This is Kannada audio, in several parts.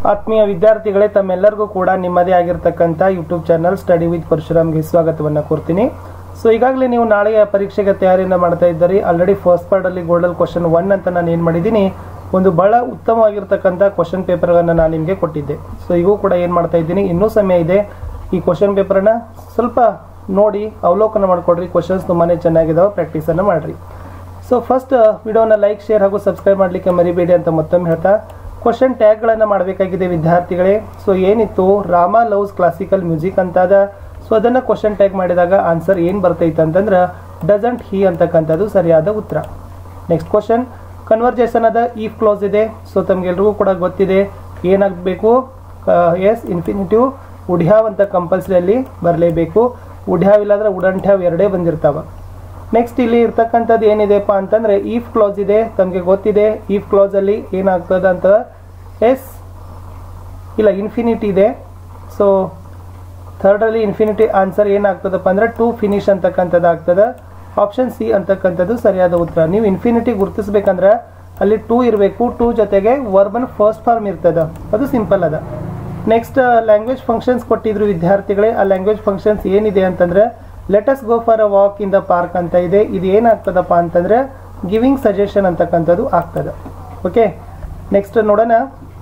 ಆತ್ಮೀಯ ವಿದ್ಯಾರ್ಥಿಗಳೇ ತಮ್ಮೆಲ್ಲರಿಗೂ ಕೂಡ ನಿಮ್ಮದೇ ಆಗಿರ್ತಕ್ಕಂಥ ಯೂಟ್ಯೂಬ್ ಚಾನಲ್ ಸ್ಟಡಿ ವಿತ್ ಪರಶುರಾಮ್ಗೆ ಸ್ವಾಗತವನ್ನು ಕೋರ್ತೀನಿ ಸೊ ಈಗಾಗಲೇ ನೀವು ನಾಳೆಯ ಪರೀಕ್ಷೆಗೆ ತಯಾರಿಯನ್ನು ಮಾಡ್ತಾ ಇದ್ದೀರಿ ಆಲ್ರೆಡಿ ಫಸ್ಟ್ ಪಾರ್ಟಲ್ಲಿ ಗೋಲ್ಡಲ್ ಕ್ವಶನ್ ಒನ್ ಅಂತ ನಾನು ಏನು ಮಾಡಿದ್ದೀನಿ ಒಂದು ಬಹಳ ಉತ್ತಮವಾಗಿರ್ತಕ್ಕಂಥ ಕ್ವಶನ್ ಪೇಪರ್ಗಳನ್ನು ನಾನು ನಿಮಗೆ ಕೊಟ್ಟಿದ್ದೆ ಸೊ ಈಗೂ ಕೂಡ ಏನು ಮಾಡ್ತಾ ಇದ್ದೀನಿ ಇನ್ನೂ ಸಮಯ ಇದೆ ಈ ಕ್ವಶನ್ ಪೇಪರನ್ನು ಸ್ವಲ್ಪ ನೋಡಿ ಅವಲೋಕನ ಮಾಡಿಕೊಡ್ರಿ ಕ್ವಶನ್ಸ್ ತುಂಬಾ ಚೆನ್ನಾಗಿದ್ದಾವೆ ಪ್ರಾಕ್ಟೀಸನ್ನು ಮಾಡಿರಿ ಸೊ ಫಸ್ಟ್ ವಿಡಿಯೋನ ಲೈಕ್ ಶೇರ್ ಹಾಗೂ ಸಬ್ಸ್ಕ್ರೈಬ್ ಮಾಡಲಿಕ್ಕೆ ಮರಿಬೇಡಿ ಅಂತ ಮತ್ತೊಮ್ಮೆ ಹೇಳ್ತಾ ಕ್ವಶನ್ ಟ್ಯಾಗ್ಗಳನ್ನು ಮಾಡಬೇಕಾಗಿದೆ ವಿದ್ಯಾರ್ಥಿಗಳೇ ಸೊ ಏನಿತ್ತು ರಾಮ ಲವ್ಸ್ ಕ್ಲಾಸಿಕಲ್ ಮ್ಯೂಸಿಕ್ ಅಂತಾದ ಸೊ ಅದನ್ನು ಕ್ವಶನ್ ಟ್ಯಾಗ್ ಮಾಡಿದಾಗ ಆನ್ಸರ್ ಏನು ಬರ್ತೈತೆ ಅಂತಂದ್ರೆ ಡಸಂಟ್ ಹಿ ಅಂತಕ್ಕಂಥದ್ದು ಸರಿಯಾದ ಉತ್ತರ ನೆಕ್ಸ್ಟ್ ಕ್ವಶನ್ ಕನ್ವರ್ಜೇಷನ್ ಅದ ಈಫ್ ಕ್ಲೋಸ್ ಇದೆ ಸೊ ತಮಗೆಲ್ರಿಗೂ ಕೂಡ ಗೊತ್ತಿದೆ ಏನಾಗಬೇಕು ಎಸ್ ಇನ್ಫಿನಿಟಿವ್ ಉಡ್ಯಾವ್ ಅಂತ ಕಂಪಲ್ಸರಿಯಲ್ಲಿ ಬರಲೇಬೇಕು ಉಡ್ಯಾವ್ ಇಲ್ಲಾಂದ್ರೆ ಉಡಂಠ್ಯಾವ್ ಎರಡೇ ಬಂದಿರ್ತಾವ ನೆಕ್ಸ್ಟ್ ಇಲ್ಲಿ ಇರ್ತಕ್ಕಂಥದ್ದು ಏನಿದೆಪ್ಪ ಅಂತಂದ್ರೆ ಈಫ್ ಕ್ಲೋಸ್ ಇದೆ ತಮಗೆ ಗೊತ್ತಿದೆ ಈಫ್ ಕ್ಲೋಸ್ ಅಲ್ಲಿ ಏನಾಗ್ತದ ಅಂತ ಎಸ್ ಇಲ್ಲ ಇನ್ಫಿನಿಟಿ ಇದೆ ಸೊ ಥರ್ಡಲ್ಲಿ ಇನ್ಫಿನಿಟಿ ಆನ್ಸರ್ ಏನಾಗ್ತದಪ್ಪ ಅಂದ್ರೆ ಟು ಫಿನಿಶ್ ಅಂತಕ್ಕಂಥದ್ದು ಆಗ್ತದೆ ಆಪ್ಷನ್ ಸಿ ಅಂತಕ್ಕಂಥದ್ದು ಸರಿಯಾದ ಉತ್ತರ ನೀವು ಇನ್ಫಿನಿಟಿ ಗುರುತಿಸ್ಬೇಕಂದ್ರೆ ಅಲ್ಲಿ ಟೂ ಇರಬೇಕು ಟೂ ಜೊತೆಗೆ ವರ್ಬನ್ ಫಸ್ಟ್ ಫಾರ್ಮ್ ಇರ್ತದ ಅದು ಸಿಂಪಲ್ ಅದ ನೆಕ್ಸ್ಟ್ ಲ್ಯಾಂಗ್ವೇಜ್ ಫಂಕ್ಷನ್ಸ್ ಕೊಟ್ಟಿದ್ರು ವಿದ್ಯಾರ್ಥಿಗಳೇ ಆ ಲ್ಯಾಂಗ್ವೇಜ್ ಫಂಕ್ಷನ್ಸ್ ಏನಿದೆ ಅಂತಂದ್ರೆ let's go for a walk in the park ಅಂತ ಇದೆ ಇದು ಏನಾಗ್ತದಪ್ಪ ಅಂತಂದ್ರೆ ಗಿವಿಂಗ್ ಸಜೆಷನ್ ಅಂತಕ್ಕಂಥದ್ದು ಆಗ್ತದೆ ಓಕೆ ನೆಕ್ಸ್ಟ್ ನೋಡೋಣ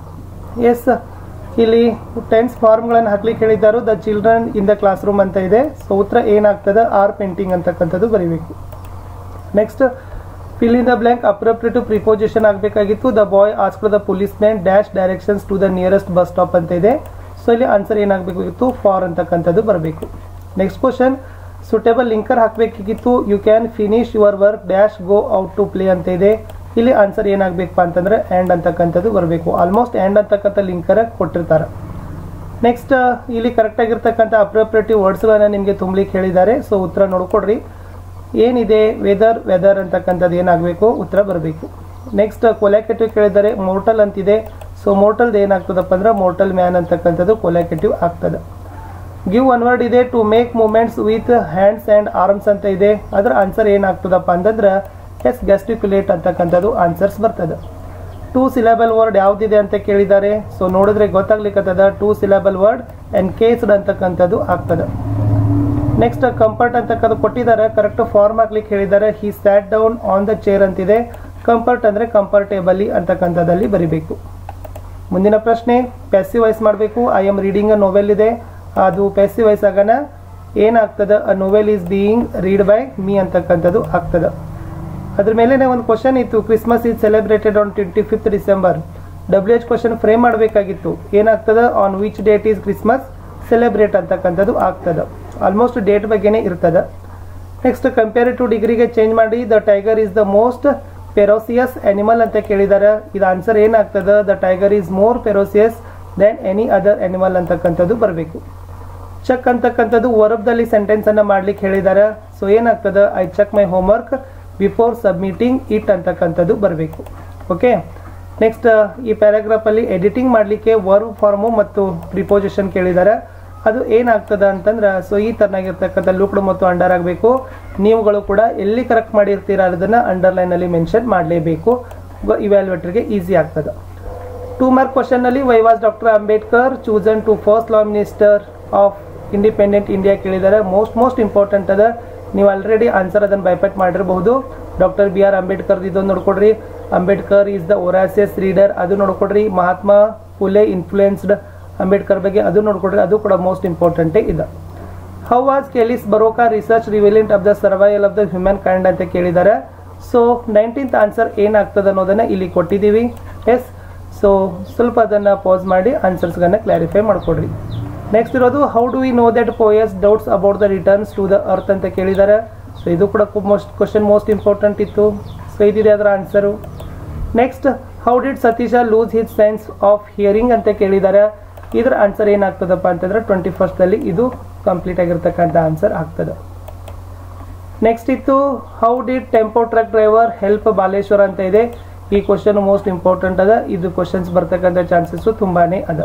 ಎಸ್ ಇಲ್ಲಿ ಟೆನ್ಸ್ ಫಾರ್ಮ್ಗಳನ್ನು ಹಾಕ್ಲಿಕ್ಕೆ ಹೇಳಿದ್ದಾರು the children in the class room ಅಂತ ಇದೆ ಸೊ ಉತ್ತರ ಏನಾಗ್ತದೆ ಆರ್ ಪೇಂಟಿಂಗ್ ಅಂತಕ್ಕಂಥದ್ದು ಬರೀಬೇಕು next fill in the blank appropriative preposition ಆಗಬೇಕಾಗಿತ್ತು the boy ask the policeman dash directions to the nearest bus stop ಅಂತ ಇದೆ ಸೊ ಇಲ್ಲಿ ಆನ್ಸರ್ ಏನಾಗಬೇಕಾಗಿತ್ತು ಫಾರ್ ಅಂತಕ್ಕಂಥದ್ದು ಬರಬೇಕು ನೆಕ್ಸ್ಟ್ ಕ್ವಶನ್ ಸುಟೇಬಲ್ ಲಿಂಕರ್ ಹಾಕಬೇಕಿತ್ತು you can finish your work dash go out to play ಅಂತ ಇದೆ ಇಲ್ಲಿ ಆನ್ಸರ್ ಏನಾಗಬೇಕಪ್ಪ ಅಂತಂದ್ರೆ ಆ್ಯಂಡ್ ಅಂತಕ್ಕಂಥದ್ದು ಬರಬೇಕು ಆಲ್ಮೋಸ್ಟ್ ಆ್ಯಂಡ್ ಅಂತಕ್ಕಂಥ ಲಿಂಕರ್ ಕೊಟ್ಟಿರ್ತಾರೆ ನೆಕ್ಸ್ಟ್ ಇಲ್ಲಿ ಕರೆಕ್ಟ್ ಆಗಿರ್ತಕ್ಕಂಥ ಅಪ್ರೋಪ್ರಿಯೇಟಿವ್ ವರ್ಡ್ಸ್ಗಳನ್ನ ನಿಮಗೆ ತುಂಬಲಿಕ್ಕೆ ಹೇಳಿದ್ದಾರೆ ಸೊ ಉತ್ತರ ನೋಡ್ಕೊಡ್ರಿ ಏನಿದೆ ವೆದರ್ ವೆದರ್ ಅಂತಕ್ಕಂಥದ್ದು ಏನಾಗಬೇಕು ಉತ್ತರ ಬರಬೇಕು ನೆಕ್ಸ್ಟ್ ಕೊಲ್ಯಾಕೆಟಿವ್ ಕೇಳಿದ್ದಾರೆ ಮೋರ್ಟಲ್ ಅಂತಿದೆ ಸೊ ಮೋರ್ಟಲ್ದು ಏನಾಗ್ತದಪ್ಪ ಅಂದ್ರೆ ಮೋರ್ಟಲ್ ಮ್ಯಾನ್ ಅಂತಕ್ಕಂಥದ್ದು ಕೊಲ್ಯಾಕೆಟಿವ್ ಆಗ್ತದೆ ಗಿವ್ ಒನ್ ವರ್ಡ್ ಇದೆ to make moments with hands and arms ಅಂತ ಇದೆ ಅದರ ಆನ್ಸರ್ ಏನಾಗ್ತದಪ್ಪ ಅಂತಂದ್ರೆ ಎಸ್ ಗೆಸ್ಟಿಕ್ಯುಲೇಟ್ ಅಂತಕ್ಕಂಥದ್ದು ಆನ್ಸರ್ಸ್ ಬರ್ತದೆ ಟೂ ಸಿಲೆಬಲ್ ವರ್ಡ್ ಯಾವ್ದಿದೆ ಅಂತ ಕೇಳಿದ್ದಾರೆ ಸೊ ನೋಡಿದ್ರೆ ಗೊತ್ತಾಗ್ಲಿಕ್ಕತ್ತದ ಟೂ ಸಿಲೆಬಲ್ ವರ್ಡ್ ಎನ್ಕೇಸ್ಡ್ ಅಂತಕ್ಕಂಥದ್ದು ಆಗ್ತದೆ ನೆಕ್ಸ್ಟ್ ಕಂಫರ್ಟ್ ಅಂತಕ್ಕದ್ದು ಕೊಟ್ಟಿದ್ದಾರೆ ಕರೆಕ್ಟ್ ಫಾರ್ಮ್ ಹಾಕ್ಲಿಕ್ಕೆ ಹೇಳಿದ್ದಾರೆ he sat down on the chair ಅಂತಿದೆ ಕಂಫರ್ಟ್ ಅಂದರೆ ಕಂಫರ್ಟೇಬಲಿ ಅಂತಕ್ಕಂಥದ್ದಲ್ಲಿ ಬರಿಬೇಕು ಮುಂದಿನ ಪ್ರಶ್ನೆ ಪ್ಯಾಸಿವ್ ವಾಯ್ಸ್ ಮಾಡಬೇಕು I am reading a novel ಇದೆ ಅದು ಪ್ಯಾಸಿವ್ ವಾಯ್ಸ್ ಆಗೋಣ ಏನಾಗ್ತದೆ a novel is being read by me ಅಂತಕ್ಕಂಥದ್ದು ಆಗ್ತದೆ ಅದ್ರ ಮೇಲೆ ಒಂದು ಕ್ವಶನ್ ಇತ್ತು Christmas is celebrated on twenty fifth December W H question frame ಮಾಡಬೇಕಾಗಿತ್ತು ಏನಾಗ್ತದೆ on which date is Christmas celebrate ಅಂತಕ್ಕಂಥದ್ದು ಆಗ್ತದೆ ಆಲ್ಮೋಸ್ಟ್ ಡೇಟ್ ಬಗ್ಗೆನೇ ಇರ್ತದೆ ನೆಕ್ಸ್ಟ್ ಕಂಪೇರಿಟಿವ್ ಡಿಗ್ರಿಗೆ ಚೇಂಜ್ ಮಾಡಿ the tiger is the most ferocious animal ಅಂತ ಕೇಳಿದ್ದಾರೆ ಇದು ಆನ್ಸರ್ ಏನಾಗ್ತದೆ the tiger is more ferocious then any other animal ಅಂತಕ್ಕಂಥದ್ದು ಬರಬೇಕು ಚೆಕ್ ಅಂತಕ್ಕಂಥದ್ದು ವರ್ಬ್ದಲ್ಲಿ ಸೆಂಟೆನ್ಸ್ ಅನ್ನ ಮಾಡ್ಲಿಕ್ಕೆ ಹೇಳಿದ್ದಾರೆ ಸೊ ಏನಾಗ್ತದೆ I check my homework before submitting it ಅಂತಕ್ಕಂಥದ್ದು ಬರಬೇಕು ಓಕೆ ನೆಕ್ಸ್ಟ್ ಈ ಪ್ಯಾರಾಗ್ರಾಫ್ ಅಲ್ಲಿ ಎಡಿಟಿಂಗ್ ಮಾಡಲಿಕ್ಕೆ ವರ್ಬ್ ಫಾರ್ಮು ಮತ್ತು ಪ್ರಿಪೋಸಿಷನ್ ಕೇಳಿದ್ದಾರೆ ಅದು ಏನಾಗ್ತದ ಅಂತಂದ್ರೆ ಸೊ ಈ ತರನಾಗಿರ್ತಕ್ಕಂಥ ಲುಕ್ಡ್ ಮತ್ತು ಅಂಡರ್ ಆಗಬೇಕು ನೀವುಗಳು ಕೂಡ ಎಲ್ಲಿ ಕರೆಕ್ಟ್ ಮಾಡಿರ್ತೀರ ಅದನ್ನ ಅಂಡರ್ಲೈನ್ ಅಲ್ಲಿ ಮೆನ್ಷನ್ ಮಾಡಲೇಬೇಕು ಇವ್ಯಾಲ್ಯುವೇಟರ್ಗೆ ಈಸಿ ಆಗ್ತದೆ ಟೂ ಮಾರ್ಕ್ ಕ್ವಶನ್ ನಲ್ಲಿ why was doctor Ambedkar chosen to first law minister of independent India ಕೇಳಿದ್ದಾರೆ ಮೋಸ್ಟ್ ಮೋಸ್ಟ್ ಇಂಪಾರ್ಟೆಂಟ್ ಅದ ನೀವು ಆಲ್ರೆಡಿ ಆನ್ಸರ್ ಅದನ್ನು ಬೈಪಟ್ ಮಾಡಿರಬಹುದು ಡಾಕ್ಟರ್ ಬಿ ಆರ್ ಅಂಬೇಡ್ಕರ್ ಇದೊಂದು ನೋಡ್ಕೊಡ್ರಿ Ambedkar is the voracious reader ಅದು ನೋಡ್ಕೊಡ್ರಿ ಮಹಾತ್ಮ ಫುಲೆ ಇನ್ಫ್ಲೂಯೆನ್ಸ್ಡ್ ಅಂಬೇಡ್ಕರ್ ಬಗ್ಗೆ ಅದು ನೋಡ್ಕೊಡ್ರಿ ಅದು ಕೂಡ ಮೋಸ್ಟ್ ಇಂಪಾರ್ಟೆಂಟೇ ಇದೆ ಹೌ ವಾಸ್ ಕೆಲಿಸ್ ಬರೋಕಾ research relevant of the survival of the humankind ಅಂತ ಕೇಳಿದ್ದಾರೆ ಸೊ ನೈನ್ಟೀನ್ತ್ ಆನ್ಸರ್ ಏನಾಗ್ತದೆ ಅನ್ನೋದನ್ನ ಇಲ್ಲಿ ಕೊಟ್ಟಿದ್ದೀವಿ ಎಸ್ ಸೊ ಸ್ವಲ್ಪ ಅದನ್ನು ಪಾಸ್ ಮಾಡಿ ಆನ್ಸರ್ಸ್ಗಳನ್ನ ಕ್ಲಾರಿಫೈ ಮಾಡ್ಕೊಡ್ರಿ ನೆಕ್ಸ್ಟ್ ಇರೋದು how do we know that ಪೋಯಸ್ doubts about the returns to the earth ಅಂತ ಕೇಳಿದ್ದಾರೆ ಸೊ ಇದು ಕೂಡ ಮೋಸ್ಟ್ ಕ್ವಶನ್ ಮೋಸ್ಟ್ ಇಂಪಾರ್ಟೆಂಟ್ ಇತ್ತು ಸೊ ಇದಿದೆ ಅದರ answer next how did Satish lose his sense of hearing ಅಂತ ಕೇಳಿದ್ದಾರೆ ಇದರ ಆನ್ಸರ್ ಏನಾಗ್ತದಪ್ಪ ಅಂತಂದ್ರೆ ಟ್ವೆಂಟಿ ಫಸ್ಟಲ್ಲಿ ಇದು ಕಂಪ್ಲೀಟ್ ಆಗಿರ್ತಕ್ಕಂಥ ಆನ್ಸರ್ ಆಗ್ತದೆ ನೆಕ್ಸ್ಟ್ ಇತ್ತು how did tempo truck driver help Baleshwar ಅಂತ ಇದೆ ಈ ಕ್ವಶನ್ ಮೋಸ್ಟ್ ಇಂಪಾರ್ಟೆಂಟ್ ಅದ ಇದು ಕ್ವಶನ್ಸ್ ಬರ್ತಕ್ಕಂಥ ಚಾನ್ಸಸ್ ತುಂಬಾನೇ ಅದ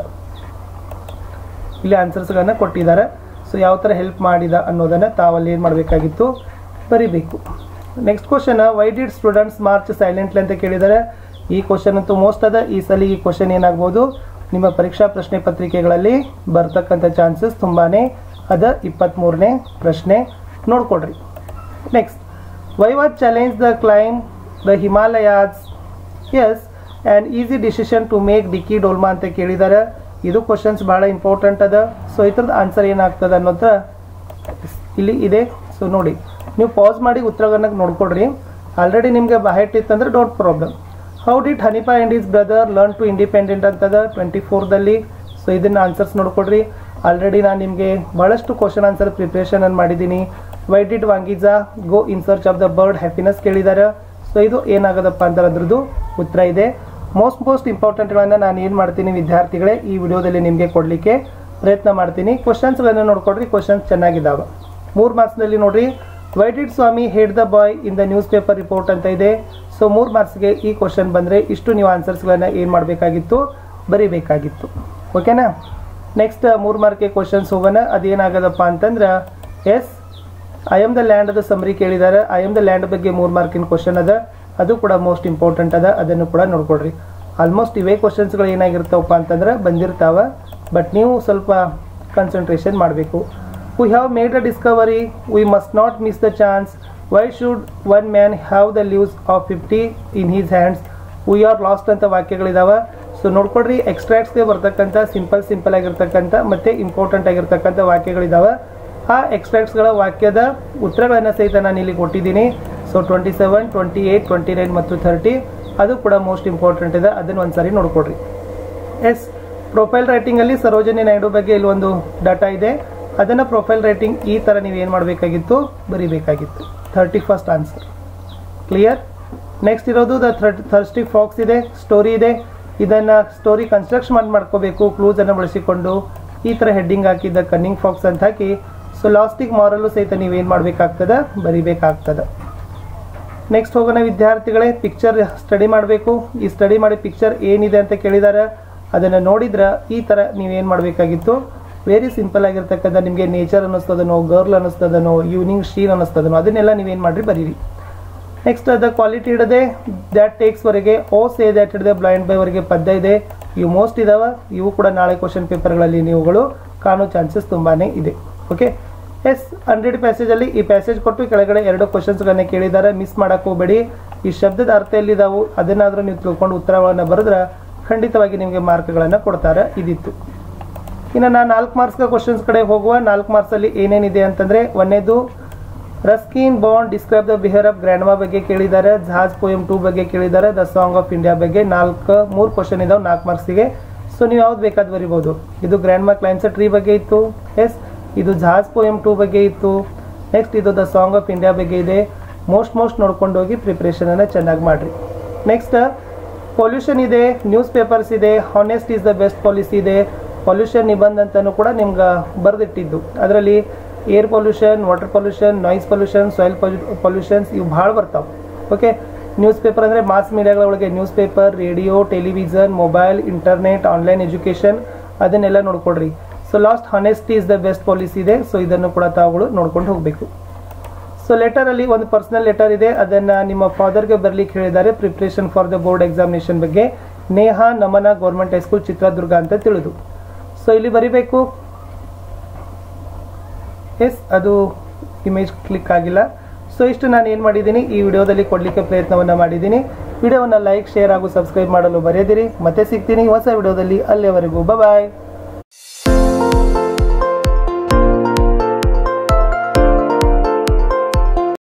ಇಲ್ಲಿ ಆನ್ಸರ್ಸ್ಗಳನ್ನ ಕೊಟ್ಟಿದ್ದಾರೆ ಸೊ ಯಾವ ಥರ ಹೆಲ್ಪ್ ಮಾಡಿದ ಅನ್ನೋದನ್ನ ತಾವಲ್ಲಿ ಏನು ಮಾಡಬೇಕಾಗಿತ್ತು ಬರಿಬೇಕು next question why did students march silently ಅಂತ ಕೇಳಿದ್ದಾರೆ ಈ ಕ್ವಶನ್ ಅಂತೂ ಮೋಸ್ಟ್ ಅದ ಈ ಸಲ ಈ ಕ್ವಶನ್ ಏನಾಗ್ಬೋದು ನಿಮ್ಮ ಪರೀಕ್ಷಾ ಪ್ರಶ್ನೆ ಪತ್ರಿಕೆಗಳಲ್ಲಿ ಬರ್ತಕ್ಕಂಥ ಚಾನ್ಸಸ್ ತುಂಬಾ ಅದ ಇಪ್ಪತ್ತ್ಮೂರನೇ ಪ್ರಶ್ನೆ ನೋಡ್ಕೊಡ್ರಿ next why what challenge the climb the Himalayas is an easy decision to make Dicky Dolma ಅಂತ ಕೇಳಿದ್ದಾರೆ ಇದು ಕ್ವಶನ್ಸ್ ಭಾಳ ಇಂಪಾರ್ಟೆಂಟ್ ಅದ ಸೊ ಇದ್ರದ್ದು ಆನ್ಸರ್ ಏನಾಗ್ತದೆ ಅನ್ನೋದು ಇಲ್ಲಿ ಇದೆ ಸೊ ನೋಡಿ ನೀವು ಪಾಸ್ ಮಾಡಿ ಉತ್ತರಗಳನ್ನ ನೋಡ್ಕೊಡ್ರಿ ಆಲ್ರೆಡಿ ನಿಮಗೆ ಬಾಹೆಟ್ ಇತ್ತಂದ್ರೆ don't problem how did Hanifa and his brother learn to independent ಅಂತದ ಟ್ವೆಂಟಿ ಫೋರ್ದಲ್ಲಿ ಸೊ ಇದನ್ನು ಆನ್ಸರ್ಸ್ ನೋಡ್ಕೊಡ್ರಿ ಆಲ್ರೆಡಿ ನಾನು ನಿಮಗೆ ಭಾಳಷ್ಟು ಕ್ವಶನ್ ಆನ್ಸರ್ ಪ್ರಿಪ್ರೇಷನ್ ಅನ್ನು ಮಾಡಿದ್ದೀನಿ ವೈ ಡಿಡ್ ವಾಂಗಿಜಾ go in search of the bird happiness ಕೇಳಿದ್ದಾರೆ ಸೊ ಇದು ಏನಾಗೋದಪ್ಪ ಅಂತ ಅದ್ರದ್ದು ಉತ್ತರ ಇದೆ ಮೋಸ್ಟ್ ಮೋಸ್ಟ್ ಇಂಪಾರ್ಟೆಂಟ್ಗಳನ್ನು ನಾನು ಏನು ಮಾಡ್ತೀನಿ ವಿದ್ಯಾರ್ಥಿಗಳೇ ಈ ವಿಡಿಯೋದಲ್ಲಿ ನಿಮಗೆ ಕೊಡಲಿಕ್ಕೆ ಪ್ರಯತ್ನ ಮಾಡ್ತೀನಿ ಕ್ವಶನ್ಸ್ಗಳನ್ನು ನೋಡ್ಕೊಡ್ರಿ ಕ್ವಶನ್ಸ್ ಚೆನ್ನಾಗಿದ್ದಾವೆ ಮೂರು ಮಾರ್ಕ್ಸ್ನಲ್ಲಿ ನೋಡ್ರಿ why did Swami hate the boy in the newspaper report ಅಂತ ಇದೆ ಸೊ ಮೂರು ಮಾರ್ಕ್ಸ್ಗೆ ಈ ಕ್ವಶನ್ ಬಂದರೆ ಇಷ್ಟು ನೀವು ಆನ್ಸರ್ಸ್ಗಳನ್ನು ಏನು ಮಾಡಬೇಕಾಗಿತ್ತು ಬರೀಬೇಕಾಗಿತ್ತು ಓಕೆನಾ ನೆಕ್ಸ್ಟ್ ಮೂರು ಮಾರ್ಕ್ಗೆ ಕ್ವಶನ್ಸ್ ಹೋಗೋಣ ಅದೇನಾಗದಪ್ಪ ಅಂತಂದ್ರೆ ಎಸ್ ಐ ಎಮ್ ದ ಲ್ಯಾಂಡ್ ಅದ ಸಮರಿ ಕೇಳಿದ್ದಾರೆ ಐ ಎಮ್ ದ ಲ್ಯಾಂಡ್ ಬಗ್ಗೆ ಮೂರು ಮಾರ್ಕಿನ ಕ್ವಶನ್ ಅದ ಅದು ಕೂಡ ಮೋಸ್ಟ್ ಇಂಪಾರ್ಟೆಂಟ್ ಅದ ಅದನ್ನು ಕೂಡ ನೋಡ್ಕೊಡ್ರಿ ಆಲ್ಮೋಸ್ಟ್ ಇವೇ ಕ್ವಶನ್ಸ್ಗಳು ಏನಾಗಿರ್ತಾವಪ್ಪ ಅಂತಂದ್ರೆ ಬಂದಿರ್ತಾವ ಬಟ್ ನೀವು ಸ್ವಲ್ಪ ಕಾನ್ಸಂಟ್ರೇಷನ್ ಮಾಡಬೇಕು we have made a discovery we must not miss the chance why should one man have the leaves of fifty in his hands we are lost ಅಂತ ವಾಕ್ಯಗಳಿದಾವೆ ಸೊ ನೋಡ್ಕೊಡ್ರಿ ಎಕ್ಸ್ಟ್ರಾಕ್ಟ್ಸ್ಗೆ ಬರ್ತಕ್ಕಂಥ ಸಿಂಪಲ್ ಸಿಂಪಲ್ ಆಗಿರ್ತಕ್ಕಂಥ ಮತ್ತು ಇಂಪಾರ್ಟೆಂಟ್ ಆಗಿರ್ತಕ್ಕಂಥ ವಾಕ್ಯಗಳಿದಾವೆ ಆ ಎಕ್ಸ್ಟ್ರಾಕ್ಟ್ಸ್ಗಳ ವಾಕ್ಯದ ಉತ್ತರಗಳನ್ನು ಸಹಿತ ನಾನು ಇಲ್ಲಿ ಕೊಟ್ಟಿದ್ದೀನಿ so twenty seven twenty eight twenty nine ಮತ್ತು ಥರ್ಟಿ ಅದು ಕೂಡ ಮೋಸ್ಟ್ ಇಂಪಾರ್ಟೆಂಟ್ ಇದೆ ಅದನ್ನು ಒಂದ್ಸರಿ ನೋಡ್ಕೊಡ್ರಿ ಎಸ್ ಪ್ರೊಫೈಲ್ ರೈಟಿಂಗಲ್ಲಿ ಸರೋಜಿನಿ ನಾಯ್ಡು ಬಗ್ಗೆ ಇಲ್ಲಿ ಒಂದು ಡಾಟಾ ಇದೆ ಅದನ್ನು ಪ್ರೊಫೈಲ್ ರೈಟಿಂಗ್ ಈ ಥರ ನೀವು ಏನು ಮಾಡಬೇಕಾಗಿತ್ತು ಬರೀಬೇಕಾಗಿತ್ತು thirty first answer clear next ಇರೋದು ದ ಥರ್ಟ್ ಥರ್ಸ್ಟಿ ಫಾಕ್ಸ್ ಇದೆ ಸ್ಟೋರಿ ಇದೆ ಇದನ್ನು ಸ್ಟೋರಿ ಕನ್ಸ್ಟ್ರಕ್ಷನ್ ಮಾಡಿ ಮಾಡ್ಕೋಬೇಕು ಕ್ಲೂಸನ್ನು ಬಳಸಿಕೊಂಡು ಈ ಥರ ಹೆಡ್ಡಿಂಗ್ ಹಾಕಿದ್ದ ಕನ್ನಿಂಗ್ ಫಾಕ್ಸ್ ಅಂತ ಹಾಕಿ ಸೊ ಲಾಸ್ಟಿಗೆ ಮಾರಲ್ಲೂ ಸಹಿತ ನೀವೇನು ಮಾಡಬೇಕಾಗ್ತದೆ ಬರಿಬೇಕಾಗ್ತದೆ ನೆಕ್ಸ್ಟ್ ಹೋಗೋಣ ವಿದ್ಯಾರ್ಥಿಗಳೇ ಪಿಕ್ಚರ್ ಸ್ಟಡಿ ಮಾಡಬೇಕು ಈ ಸ್ಟಡಿ ಮಾಡಿ ಪಿಕ್ಚರ್ ಏನಿದೆ ಅಂತ ಕೇಳಿದ್ದಾರೆ ಅದನ್ನು ನೋಡಿದ್ರೆ ಈ ಥರ ನೀವೇನು ಮಾಡಬೇಕಾಗಿತ್ತು ವೆರಿ ಸಿಂಪಲ್ ಆಗಿರ್ತಕ್ಕಂಥ ನಿಮಗೆ ನೇಚರ್ ಅನ್ನಿಸ್ತದನೋ ಗರ್ಲ್ ಅನ್ನಿಸ್ತದನೋ ಈವ್ನಿಂಗ್ ಶೀನ್ ಅನ್ನಿಸ್ತದನೋ ಅದನ್ನೆಲ್ಲ ನೀವೇನು ಮಾಡಿರಿ ಬರೀರಿ ನೆಕ್ಸ್ಟ್ ಅದ ಕ್ವಾಲಿಟಿ ಹಿಡದೆ ದ್ಯಾಟ್ ಟೇಕ್ಸ್ವರೆಗೆ ಓ ಸೇ ದ್ಯಾಟ್ ಹಿಡದೆ ಬ್ಲೈಂಡ್ ಬೈವರೆಗೆ ಪದ್ಯ ಇದೆ ಇವು ಮೋಸ್ಟ್ ಇದಾವೆ ಇವು ಕೂಡ ನಾಳೆ ಕ್ವಶನ್ ಪೇಪರ್ಗಳಲ್ಲಿ ನೀವುಗಳು ಕಾಣೋ ಚಾನ್ಸಸ್ ತುಂಬಾ ಇದೆ ಓಕೆ ಎಸ್ ಹಂಡ್ರೆಡ್ ಪ್ಯಾಸೇಜಲ್ಲಿ ಈ ಪ್ಯಾಸೇಜ್ ಕೊಟ್ಟು ಕೆಳಗಡೆ ಎರಡು ಕ್ವಶನ್ಸ್ಗಳನ್ನ ಕೇಳಿದ್ದಾರೆ ಮಿಸ್ ಮಾಡಕ್ಕೆ ಹೋಗಬೇಡಿ ಈ ಶಬ್ದದ ಅರ್ಥ ಎಲ್ಲಿದ್ದಾವು ಅದನ್ನಾದರೂ ನೀವು ತಿಳ್ಕೊಂಡು ಉತ್ತರಗಳನ್ನು ಬರೆದ್ರೆ ಖಂಡಿತವಾಗಿ ನಿಮಗೆ ಮಾರ್ಕ್ಗಳನ್ನು ಕೊಡ್ತಾರೆ ಇದಿತ್ತು ಇನ್ನು ನಾನು ನಾಲ್ಕು ಮಾರ್ಕ್ಸ್ಗೆ ಕ್ವಶನ್ಸ್ ಕಡೆ ಹೋಗುವ ನಾಲ್ಕು ಮಾರ್ಕ್ಸಲ್ಲಿ ಏನೇನಿದೆ ಅಂತಂದರೆ ಒಂದೇದು Ruskin Bond describe the behaviour of grandma ಬಗ್ಗೆ ಕೇಳಿದ್ದಾರೆ ಝಾಜ್ ಪೋಯಮ್ ಟೂ ಬಗ್ಗೆ ಕೇಳಿದ್ದಾರೆ ದ ಸಾಂಗ್ ಆಫ್ ಇಂಡಿಯಾ ಬಗ್ಗೆ ನಾಲ್ಕು ಮೂರು ಕ್ವಶನ್ ಇದಾವೆ ನಾಲ್ಕು ಮಾರ್ಕ್ಸಿಗೆ ಸೊ ನೀವು ಯಾವ್ದು ಬೇಕಾದ್ ಬರಿಬೋದು ಇದು ಗ್ರ್ಯಾಂಡ್ಮಾ ಕ್ಲೈಮ್ಸ್ ಟ್ರೀ ಬಗ್ಗೆ ಇತ್ತು ಎಸ್ ಇದು ಝಾಜ್ ಪೋಯಮ್ ಟೂ ಬಗ್ಗೆ ಇತ್ತು ನೆಕ್ಸ್ಟ್ ಇದು ದ ಸಾಂಗ್ ಆಫ್ ಇಂಡಿಯಾ ಬಗ್ಗೆ ಇದೆ ಮೋಸ್ಟ್ ಮೋಸ್ಟ್ ನೋಡ್ಕೊಂಡು ಹೋಗಿ ಪ್ರಿಪ್ರೇಷನನ್ನು ಚೆನ್ನಾಗಿ ಮಾಡಿರಿ ನೆಕ್ಸ್ಟ್ ಪೊಲ್ಯೂಷನ್ ಇದೆ ನ್ಯೂಸ್ ಪೇಪರ್ಸ್ ಇದೆ honest is the best policy ಇದೆ ಪೊಲ್ಯೂಷನ್ ನಿಬಂಧ ಅಂತಲೂ ಕೂಡ ನಿಮ್ಗೆ ಬರೆದಿಟ್ಟಿದ್ದು ಅದರಲ್ಲಿ air pollution water pollution noise pollution soil pollutions ಇವು ಭಾಳ ಬರ್ತಾವೆ ಓಕೆ ನ್ಯೂಸ್ ಪೇಪರ್ ಅಂದರೆ ಮಾಸ್ ಮೀಡಿಯಾಗಳ ಒಳಗೆ newspaper radio television mobile internet online education ಅದನ್ನೆಲ್ಲ ನೋಡ್ಕೊಡ್ರಿ so last honesty is the best policy ಇದೆ ಸೊ ಇದನ್ನು ಕೂಡ ತಾವುಗಳು ನೋಡ್ಕೊಂಡು ಹೋಗಬೇಕು ಸೊ ಲೆಟರಲ್ಲಿ ಒಂದು ಪರ್ಸನಲ್ ಲೆಟರ್ ಇದೆ ಅದನ್ನು ನಿಮ್ಮ ಫಾದರ್ಗೆ ಬರಲಿಕ್ಕೆ ಹೇಳಿದ್ದಾರೆ preparation for the board examination ಬಗ್ಗೆ ನೇಹಾ ನಮನ ಗೌರ್ಮೆಂಟ್ ಹೈಸ್ಕೂಲ್ ಚಿತ್ರದುರ್ಗ ಅಂತ ತಿಳಿದು ಸೊ ಇಲ್ಲಿ ಬರಿಬೇಕು ಎಸ್ ಅದು ಇಮೇಜ್ ಕ್ಲಿಕ್ ಆಗಿಲ್ಲ ಸೊ ಇಷ್ಟು ನಾನು ಏನು ಮಾಡಿದ್ದೀನಿ ಈ ವಿಡಿಯೋದಲ್ಲಿ ಕೊಡಲಿಕ್ಕೆ ಪ್ರಯತ್ನವನ್ನು ಮಾಡಿದ್ದೀನಿ ವಿಡಿಯೋವನ್ನು ಲೈಕ್ ಶೇರ್ ಹಾಗೂ ಸಬ್ಸ್ಕ್ರೈಬ್ ಮಾಡಲು ಬರೆಯದಿರಿ ಮತ್ತೆ ಸಿಗ್ತೀನಿ ಹೊಸ ವಿಡಿಯೋದಲ್ಲಿ ಅಲ್ಲಿಯವರೆಗೂ ಬಾಯ್